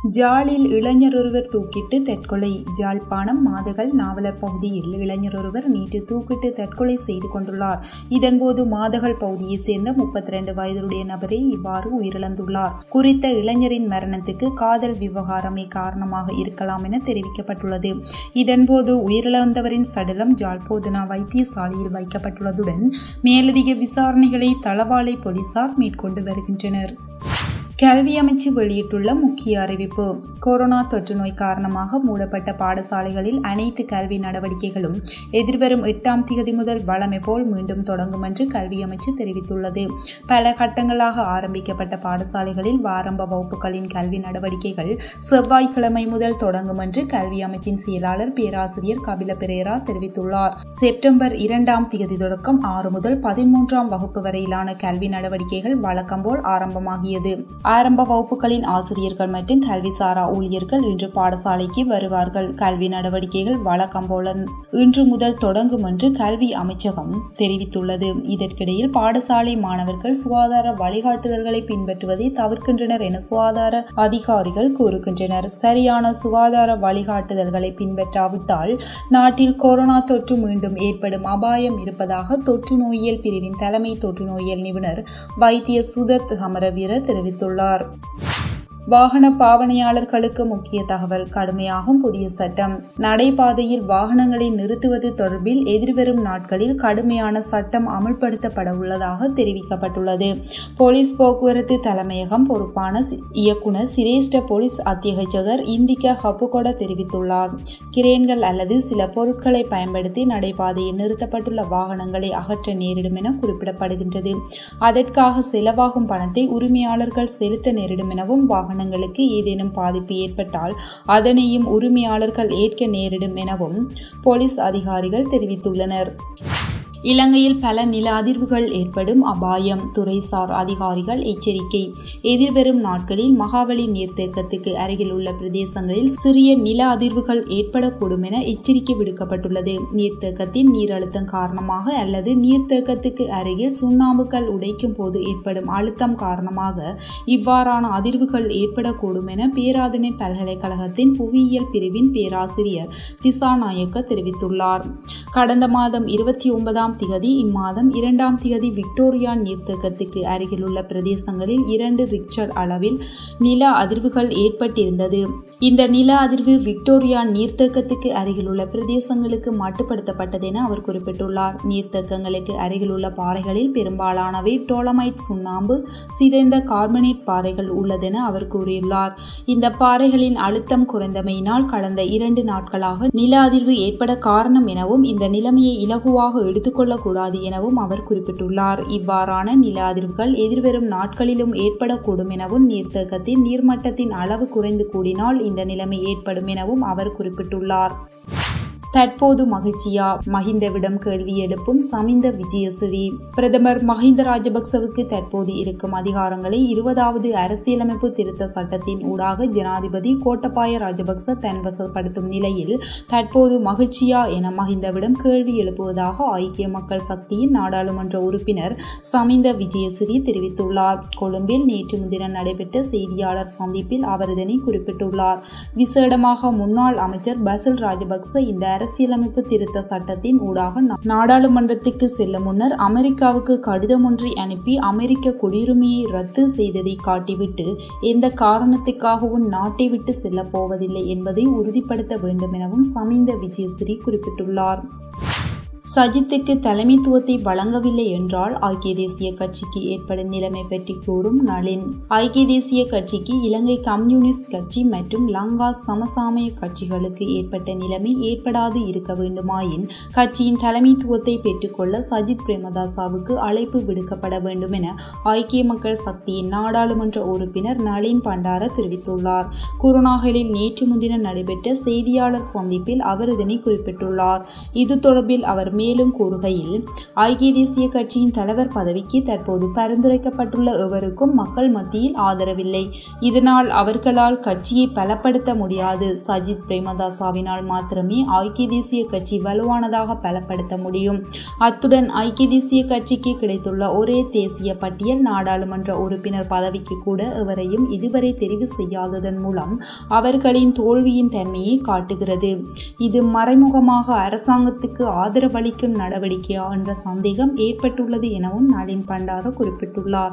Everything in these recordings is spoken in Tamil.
ஜாலில் இளைஞர் ஒருவர் தூக்கிட்டு தற்கொலை ஜாழ்ப்பாணம் மாதகள் நாவலர் பகுதியில் இளைஞர் ஒருவர் நேற்று தூக்கிட்டு தற்கொலை செய்து கொண்டுள்ளார் இதன்போது மாதகள் பகுதியைச் சேர்ந்த முப்பத்தி ரெண்டு வயதுடைய நபரே இவ்வாறு உயிரிழந்துள்ளார் குறித்த இளைஞரின் மரணத்துக்கு காதல் விவகாரமே காரணமாக இருக்கலாம் என தெரிவிக்கப்பட்டுள்ளது இதன்போது உயிரிழந்தவரின் சடலம் ஜாழ்போதனா வைத்தியசாலையில் வைக்கப்பட்டுள்ளதுடன் மேலதிக விசாரணைகளை தளவாலை போலீசார் மேற்கொண்டு வருகின்றனர் கல்வி அமைச்சு வெளியிட்டுள்ள முக்கிய அறிவிப்பு கொரோனா தொற்று நோய் காரணமாக மூடப்பட்ட பாடசாலைகளில் அனைத்து கல்வி நடவடிக்கைகளும் எதிர்வரும் எட்டாம் தேதி முதல் வழமை போல் மீண்டும் தொடங்கும் என்று கல்வி அமைச்சு தெரிவித்துள்ளது பல கட்டங்களாக ஆரம்பிக்கப்பட்ட பாடசாலைகளில் வாரம்ப வகுப்புகளின் கல்வி நடவடிக்கைகள் செவ்வாய்க்கிழமை முதல் தொடங்கும் என்று கல்வி அமைச்சின் செயலாளர் பேராசிரியர் கபில பெரேரா தெரிவித்துள்ளார் செப்டம்பர் இரண்டாம் தேதி தொடக்கம் ஆறு முதல் பதிமூன்றாம் வகுப்பு வரையிலான கல்வி நடவடிக்கைகள் வழக்கம்போல் ஆரம்பமாகியது ஆரம்ப வகுப்புகளின் ஆசிரியர்கள் மற்றும் கல்விசாரா ஊழியர்கள் இன்று பாடசாலைக்கு வருவார்கள் கல்வி நடவடிக்கைகள் வழக்கம் போல இன்று முதல் தொடங்கும் என்று கல்வி அமைச்சகம் தெரிவித்துள்ளது இதற்கிடையில் பாடசாலை மாணவர்கள் சுகாதார வழிகாட்டுதல்களை பின்பற்றுவதை தவிர்க்கின்றனர் என சுகாதார அதிகாரிகள் கூறுகின்றனர் சரியான சுகாதார வழிகாட்டுதல்களை பின்பற்றாவிட்டால் நாட்டில் கொரோனா தொற்று மீண்டும் ஏற்படும் அபாயம் இருப்பதாக தொற்று நோயியல் பிரிவின் தலைமை தொற்று நோயியல் நிபுணர் வைத்திய சுதத் சமரவீர தெரிவித்துள்ளார் உள்ளார் வாகன பாவனையாளர்களுக்கு முக்கிய தகவல் கடுமையாகும் புதிய சட்டம் நடைபாதையில் வாகனங்களை நிறுத்துவது தொடர்பில் எதிர்வரும் நாட்களில் கடுமையான சட்டம் அமல்படுத்தப்பட உள்ளதாக தெரிவிக்கப்பட்டுள்ளது போலீஸ் போக்குவரத்து தலைமையகம் பொறுப்பான இயக்குனர் சிரேஷ்ட போலீஸ் அத்தியட்சகர் இந்திக ஹப்புகொட தெரிவித்துள்ளார் கிரேன்கள் அல்லது சில பொருட்களை பயன்படுத்தி நடைபாதையில் நிறுத்தப்பட்டுள்ள வாகனங்களை அகற்ற நேரிடும் என குறிப்பிடப்படுகின்றது அதற்காக செலவாகும் பணத்தை உரிமையாளர்கள் செலுத்த நேரிடும் எனவும் வாகன வாகனங்களுக்கு ஏதேனும் பாதிப்பு ஏற்பட்டால் அதனையும் உரிமையாளர்கள் ஏற்க நேரிடும் எனவும் போலீஸ் அதிகாரிகள் தெரிவித்துள்ளனர் இலங்கையில் பல நில அதிர்வுகள் ஏற்படும் அபாயம் துறைசார் அதிகாரிகள் எச்சரிக்கை எதிர்வரும் நாட்களில் மகாவலி நீர்த்தேக்கத்துக்கு அருகில் உள்ள பிரதேசங்களில் சிறிய நில அதிர்வுகள் ஏற்படக்கூடும் என எச்சரிக்கை விடுக்கப்பட்டுள்ளது நீர்த்தேக்கத்தின் நீர் அழுத்தம் காரணமாக அல்லது நீர்த்தேக்கத்துக்கு அருகில் சுண்ணாம்புகள் உடைக்கும் போது ஏற்படும் அழுத்தம் காரணமாக இவ்வாறான அதிர்வுகள் ஏற்படக்கூடும் என பேராதனை பல்கலைக்கழகத்தின் புவியியல் பிரிவின் பேராசிரியர் திசாநாயக்க தெரிவித்துள்ளார் கடந்த மாதம் இருபத்தி ஒன்பதாம் இரண்டாம் திகதி இம்மாதம் இரண்டாம் திகதி விக்டோரியா நீர்த்தேக்கத்துக்கு அருகிலுள்ள பிரதேசங்களில் இரண்டு ரிக்சர் அளவில் நில அதிர்வுகள் ஏற்பட்டிருந்தது இந்த நில அதிர்வு விக்டோரியா நீர்த்தேக்கத்துக்கு அருகிலுள்ள பிரதேசங்களுக்கு மட்டுப்படுத்தப்பட்டது என அவர் குறிப்பிட்டுள்ளார் நீர்த்தேக்கங்களுக்கு அருகிலுள்ள பாறைகளில் பெரும்பாலானவை டோலமைட் சுண்ணாம்பு சிதைந்த கார்பனேட் பாறைகள் உள்ளதென அவர் கூறியுள்ளார் இந்த பாறைகளின் அழுத்தம் குறைந்தமையினால் கடந்த இரண்டு நாட்களாக நில அதிர்வு ஏற்பட காரணம் எனவும் இந்த நிலைமையை இலகுவாக எடுத்துக்கொள்ளக்கூடாது எனவும் அவர் குறிப்பிட்டுள்ளார் இவ்வாறான நில அதிர்வுகள் எதிர்வரும் நாட்களிலும் ஏற்படக்கூடும் எனவும் நீர்த்தேக்கத்தின் நீர்மட்டத்தின் அளவு குறைந்து கூடினால் இந்த நிலைமை ஏற்படும் எனவும் அவர் குறிப்பிட்டுள்ளார் தற்போது மகிழ்ச்சியா மஹிந்தவிடம் கேள்வி எழுப்பும் சமிந்த விஜயசிறி பிரதமர் மஹிந்த ராஜபக்சவுக்கு தற்போது இருக்கும் அதிகாரங்களை இருபதாவது அரசியலமைப்பு திருத்த சட்டத்தின் ஊடாக ஜனாதிபதி கோட்டபாய ராஜபக்ச தன்வசப்படுத்தும் நிலையில் தற்போது மகிழ்ச்சியா என மஹிந்தவிடம் கேள்வி எழுப்புவதாக ஐக்கிய மக்கள் சக்தியின் நாடாளுமன்ற உறுப்பினர் சமிந்த விஜயசிறி தெரிவித்துள்ளார் கொழும்பில் நேற்று முன்தினம் நடைபெற்ற செய்தியாளர் சந்திப்பில் அவர் இதனை குறிப்பிட்டுள்ளார் விசேடமாக முன்னாள் அமைச்சர் பசில் ராஜபக்ச இந்த அரசியலமைப்பு திருத்த சட்டத்தின் ஊடாக நாடாளுமன்றத்துக்கு செல்ல முன்னர் அமெரிக்காவுக்கு கடிதம் ஒன்றை அனுப்பி அமெரிக்க குடியுரிமையை ரத்து செய்ததை காட்டிவிட்டு எந்த காரணத்துக்காகவும் நாட்டை விட்டு செல்ல போவதில்லை என்பதை உறுதிப்படுத்த வேண்டும் எனவும் சமிந்த விஜயசிறி குறிப்பிட்டுள்ளார் சஜித்துக்கு தலைமைத்துவத்தை வழங்கவில்லை என்றால் ஐக்கிய தேசிய கட்சிக்கு ஏற்படும் நிலைமை பற்றி கூறும் நளின் ஐக்கிய தேசிய கட்சிக்கு இலங்கை கம்யூனிஸ்ட் கட்சி மற்றும் லங்கா சமசாமய கட்சிகளுக்கு ஏற்பட்ட நிலைமை ஏற்படாது இருக்க வேண்டுமாயின் கட்சியின் தலைமைத்துவத்தை பெற்றுக்கொள்ள சஜித் பிரேமதாசாவுக்கு அழைப்பு விடுக்கப்பட வேண்டும் என ஐக்கிய மக்கள் சக்தியின் நாடாளுமன்ற உறுப்பினர் நளின் பண்டார தெரிவித்துள்ளார் குருநாகலில் நேற்று முன்தினம் நடைபெற்ற செய்தியாளர் சந்திப்பில் அவர் இதனை குறிப்பிட்டுள்ளார் இது தொடர்பில் அவர் மேலும் கூறுகையில் ஐக்கிய தேசிய கட்சியின் தலைவர் பதவிக்கு தற்போது பரிந்துரைக்கப்பட்டுள்ள எவருக்கும் மக்கள் மத்தியில் ஆதரவில்லை இதனால் அவர்களால் கட்சியை பலப்படுத்த முடியாது சஜித் பிரேமதாசாவினால் மாத்திரமே ஐக்கிய தேசிய கட்சி வலுவானதாக பலப்படுத்த முடியும் அத்துடன் ஐக்கிய தேசிய கட்சிக்கு கிடைத்துள்ள ஒரே தேசிய பட்டியல் நாடாளுமன்ற உறுப்பினர் பதவிக்கு கூட எவரையும் இதுவரை தெரிவு செய்யாததன் மூலம் அவர்களின் தோல்வியின் தன்மையை காட்டுகிறது இது மறைமுகமாக அரசாங்கத்துக்கு ஆதரவளிக்கும் நடவடிக்கையா என்ற சந்தேகம் ஏற்பட்டுள்ளது எனவும் நளின் பண்டார குறிப்பிட்டுள்ளார்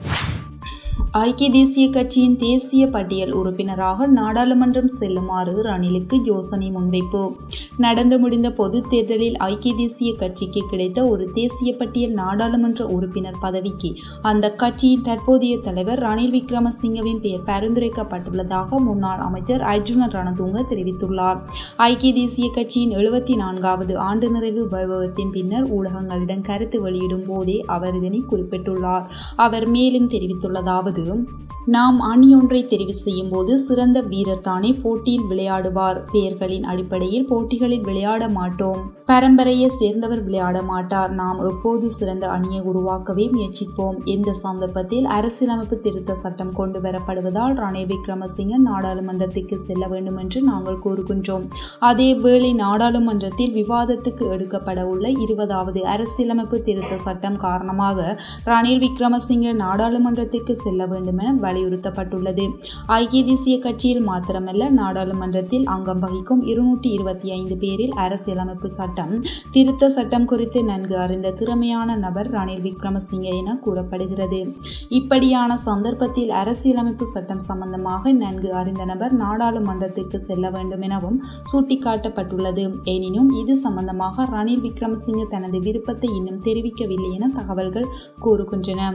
ஐக்கிய தேசிய கட்சியின் தேசிய பட்டியல் உறுப்பினராக நாடாளுமன்றம் செல்லுமாறு ரணிலுக்கு யோசனை முன்வைப்பு நடந்து முடிந்த பொது தேர்தலில் ஐக்கிய தேசிய கட்சிக்கு கிடைத்த ஒரு தேசிய பட்டியல் நாடாளுமன்ற உறுப்பினர் பதவிக்கு அந்த கட்சியின் தற்போதைய தலைவர் ரணில் விக்ரமசிங்கவின் பெயர் பரிந்துரைக்கப்பட்டுள்ளதாக முன்னாள் அமைச்சர் அர்ஜுன ரணதுங்க தெரிவித்துள்ளார் ஐக்கிய தேசிய கட்சியின் எழுபத்தி நான்காவது ஆண்டு நிறைவு வைபவத்தின் பின்னர் ஊடகங்களிடம் கருத்து வெளியிடும் போதே அவர் இதனை குறிப்பிட்டுள்ளார் அவர் மேலும் தெரிவித்துள்ளதாவது நாம் அணியொன்றை தெரிவு செய்யும் போது சிறந்த வீரர் தானே போட்டியில் விளையாடுவார் பெயர்களின் அடிப்படையில் போட்டிகளில் விளையாட மாட்டோம் பரம்பரையை சேர்ந்தவர் விளையாட மாட்டார் நாம் எப்போது சிறந்த அணியை உருவாக்கவே முயற்சிப்போம் எந்த சந்தர்ப்பத்தில் அரசியலமைப்பு திருத்த சட்டம் கொண்டு வரப்படுவதால் ரணில் விக்ரமசிங்க நாடாளுமன்றத்துக்கு செல்ல வேண்டும் என்று நாங்கள் கூறுகின்றோம் அதே வேளை நாடாளுமன்றத்தில் விவாதத்துக்கு எடுக்கப்பட உள்ள இருபதாவது அரசியலமைப்பு திருத்த சட்டம் காரணமாக ரணில் விக்ரமசிங்க நாடாளுமன்றத்துக்கு செல்ல வேண்டும் என வலியுறுத்தப்பட்டுள்ளது ஐக்கிய தேசிய கட்சியில் மாத்திரமல்ல நாடாளுமன்றத்தில் அங்கம் வகிக்கும் இருநூற்றி இருபத்தி ஐந்து பேரில் அரசியலமைப்பு சட்டம் திருத்த சட்டம் குறித்து நன்கு அறிந்த திறமையான நபர் ரணில் விக்ரமசிங்க என கூறப்படுகிறது இப்படியான சந்தர்ப்பத்தில் அரசியலமைப்பு சட்டம் சம்பந்தமாக நன்கு அறிந்த நபர் நாடாளுமன்றத்திற்கு செல்ல வேண்டும் எனவும் சுட்டிக்காட்டப்பட்டுள்ளது எனினும் இது சம்பந்தமாக ரணில் விக்ரமசிங்க தனது விருப்பத்தை இன்னும் தெரிவிக்கவில்லை என தகவல்கள் கூறுகின்றன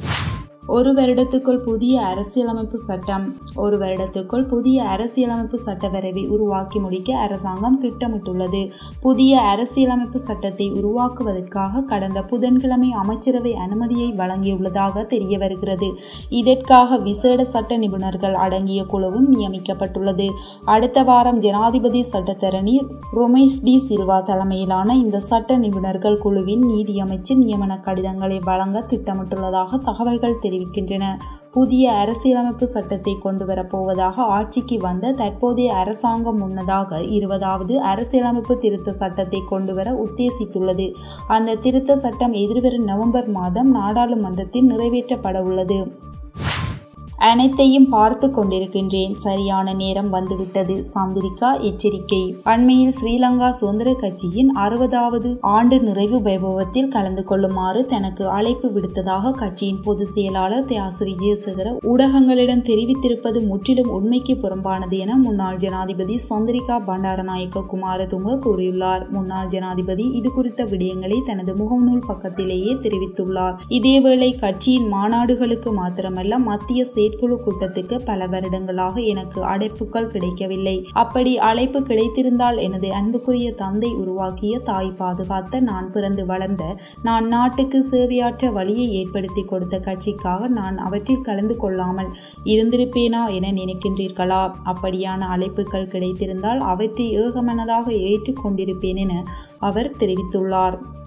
ஒரு வருடத்துக்குள் புதிய அரசியலமைப்பு சட்டம் ஒரு வருடத்துக்குள் புதிய அரசியலமைப்பு சட்ட வரைவை உருவாக்கி முடிக்க அரசாங்கம் திட்டமிட்டுள்ளது புதிய அரசியலமைப்பு சட்டத்தை உருவாக்குவதற்காக கடந்த புதன்கிழமை அமைச்சரவை அனுமதியை வழங்கியுள்ளதாக தெரிய வருகிறது இதற்காக விசேட சட்ட நிபுணர்கள் அடங்கிய குழுவும் நியமிக்கப்பட்டுள்ளது அடுத்த வாரம் ஜனாதிபதி சட்டத்தரணி ரொமேஷ் டி சில்வா தலைமையிலான இந்த சட்ட நிபுணர்கள் குழுவின் நீதியமைச்சு நியமன கடிதங்களை வழங்க திட்டமிட்டுள்ளதாக தகவல்கள் தெரிவிக்கின்றன புதிய அரசியலமைப்பு சட்டத்தை கொண்டு வரப்போவதாக ஆட்சிக்கு வந்த தற்போதைய அரசாங்கம் முன்னதாக இருபதாவது அரசியலமைப்பு திருத்த சட்டத்தை கொண்டு வர உத்தேசித்துள்ளது அந்த திருத்த சட்டம் எதிர்வரும் நவம்பர் மாதம் நாடாளுமன்றத்தில் நிறைவேற்றப்பட உள்ளது அனைத்தையும் பார்த்து கொண்டிருக்கின்றேன் சரியான நேரம் வந்துவிட்டது சந்திரிகா எச்சரிக்கை அண்மையில் ஸ்ரீலங்கா சுதந்திர கட்சியின் அறுபதாவது ஆண்டு நிறைவு வைபவத்தில் கலந்து கொள்ளுமாறு தனக்கு அழைப்பு விடுத்ததாக கட்சியின் பொதுச் செயலாளர் தியாசிரி ஜெயசேகர ஊடகங்களிடம் தெரிவித்திருப்பது முற்றிலும் உண்மைக்கு புறம்பானது என முன்னாள் ஜனாதிபதி சந்திரிகா பண்டாரநாயக்க குமாரதுங்க கூறியுள்ளார் முன்னாள் ஜனாதிபதி இது குறித்த விடயங்களை தனது முகநூல் பக்கத்திலேயே தெரிவித்துள்ளார் இதேவேளை கட்சியின் மாநாடுகளுக்கு மாத்திரமல்ல மத்திய செயற்குழு கூட்டத்துக்கு பல வருடங்களாக எனக்கு அழைப்புகள் கிடைக்கவில்லை அப்படி அழைப்பு கிடைத்திருந்தால் எனது அன்புக்குரிய தந்தை உருவாக்கிய தாய் பாதுகாத்த நான் பிறந்து வளர்ந்த நான் நாட்டுக்கு சேவையாற்ற வழியை ஏற்படுத்தி கொடுத்த கட்சிக்காக நான் அவற்றில் கலந்து கொள்ளாமல் இருந்திருப்பேனா என நினைக்கின்றீர்களா அப்படியான அழைப்புகள் கிடைத்திருந்தால் அவற்றை ஏகமனதாக ஏற்றுக்கொண்டிருப்பேன் என அவர் தெரிவித்துள்ளார்